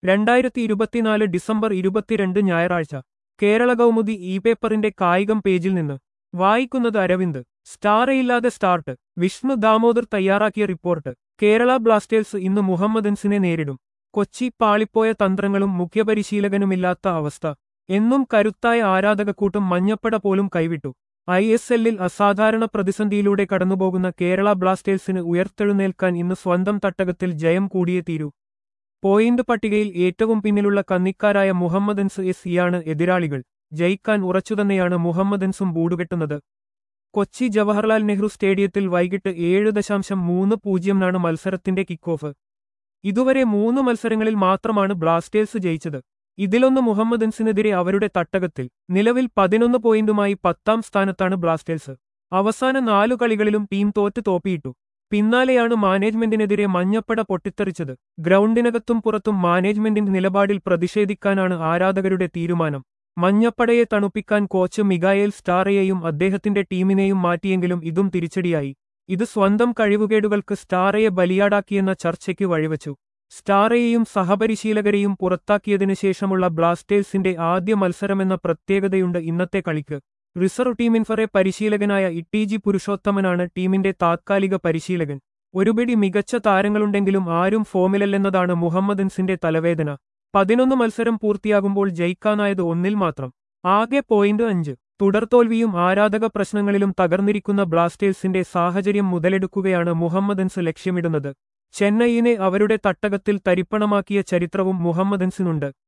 രണ്ടായിരത്തി ഇരുപത്തിനാല് ഡിസംബർ ഇരുപത്തിരണ്ട് ഞായറാഴ്ച കേരള കൗമുദി ഇ പേപ്പറിന്റെ കായികം പേജിൽ നിന്ന് വായിക്കുന്നത് അരവിന്ദ് സ്റ്റാറയില്ലാതെ സ്റ്റാർട്ട് വിഷ്ണു ദാമോദർ തയ്യാറാക്കിയ റിപ്പോർട്ട് കേരള ബ്ലാസ്റ്റേഴ്സ് ഇന്ന് മുഹമ്മദൻസിനെ നേരിടും കൊച്ചി പാളിപ്പോയ തന്ത്രങ്ങളും മുഖ്യപരിശീലകനുമില്ലാത്ത അവസ്ഥ എന്നും കരുത്തായ ആരാധകക്കൂട്ടും മഞ്ഞപ്പട പോലും കൈവിട്ടു ഐ എസ് എല്ലിൽ അസാധാരണ പ്രതിസന്ധിയിലൂടെ കടന്നുപോകുന്ന കേരള ബ്ലാസ്റ്റേഴ്സിന് ഉയർത്തെഴുന്നേൽക്കാൻ ഇന്ന് സ്വന്തം തട്ടകത്തിൽ ജയം കൂടിയേ തീരൂ പോയിന്റ് പട്ടികയിൽ ഏറ്റവും പിന്നിലുള്ള കന്നിക്കാരായ മുഹമ്മദൻസ് എസ് ഇയാണ് എതിരാളികൾ ജയിക്കാൻ ഉറച്ചുതന്നെയാണ് മുഹമ്മദൻസും ബൂടുകെട്ടുന്നത് കൊച്ചി ജവഹർലാൽ നെഹ്റു സ്റ്റേഡിയത്തിൽ വൈകിട്ട് ഏഴ് ദശാംശം മൂന്ന് പൂജ്യംനാണ് മത്സരത്തിന്റെ കിക്ക് ഓഫ് ഇതുവരെ മൂന്ന് മത്സരങ്ങളിൽ മാത്രമാണ് ബ്ലാസ്റ്റേഴ്സ് ജയിച്ചത് ഇതിലൊന്ന് മുഹമ്മദൻസിനെതിരെ അവരുടെ തട്ടകത്തിൽ നിലവിൽ പതിനൊന്ന് പോയിന്റുമായി പത്താം സ്ഥാനത്താണ് ബ്ലാസ്റ്റേഴ്സ് അവസാന നാലു കളികളിലും ടീം തോറ്റ് തോപ്പിയിട്ടു പിന്നാലെയാണ് മാനേജ്മെന്റിനെതിരെ മഞ്ഞപ്പട പൊട്ടിത്തെറിച്ചത് ഗ്രൗണ്ടിനകത്തും പുറത്തും മാനേജ്മെന്റിന്റെ നിലപാടിൽ പ്രതിഷേധിക്കാനാണ് ആരാധകരുടെ തീരുമാനം മഞ്ഞപ്പടയെ തണുപ്പിക്കാൻ കോച്ച് മിഗായേൽ സ്റ്റാറയെയും അദ്ദേഹത്തിന്റെ ടീമിനെയും മാറ്റിയെങ്കിലും ഇതും തിരിച്ചടിയായി ഇത് സ്വന്തം കഴിവുകേടുകൾക്ക് സ്റ്റാറയെ ബലിയാടാക്കിയെന്ന ചർച്ചയ്ക്ക് വഴിവച്ചു സ്റ്റാറയെയും സഹപരിശീലകരെയും പുറത്താക്കിയതിനു ശേഷമുള്ള ബ്ലാസ്റ്റേഴ്സിന്റെ ആദ്യ മത്സരമെന്ന പ്രത്യേകതയുണ്ട് ഇന്നത്തെ കളിക്ക് റിസർവ് ടീമിൻഫറെ പരിശീലകനായ ഇട്ടിജി പുരുഷോത്തമനാണ് ടീമിന്റെ താത്കാലിക പരിശീലകൻ ഒരുപിടി മികച്ച താരങ്ങളുണ്ടെങ്കിലും ആരും ഫോമിലല്ലെന്നതാണ് മുഹമ്മദൻസിന്റെ തലവേദന പതിനൊന്ന് മത്സരം പൂർത്തിയാകുമ്പോൾ ജയിക്കാനായത് ഒന്നിൽ മാത്രം ആകെ പോയിന്റ് അഞ്ച് തുടർത്തോൽവിയും ആരാധക പ്രശ്നങ്ങളിലും തകർന്നിരിക്കുന്ന ബ്ലാസ്റ്റേഴ്സിന്റെ സാഹചര്യം മുതലെടുക്കുകയാണ് മുഹമ്മദൻസ് ലക്ഷ്യമിടുന്നത് ചെന്നൈയിനെ അവരുടെ തട്ടകത്തിൽ തരിപ്പണമാക്കിയ ചരിത്രവും മുഹമ്മദൻസിനുണ്ട്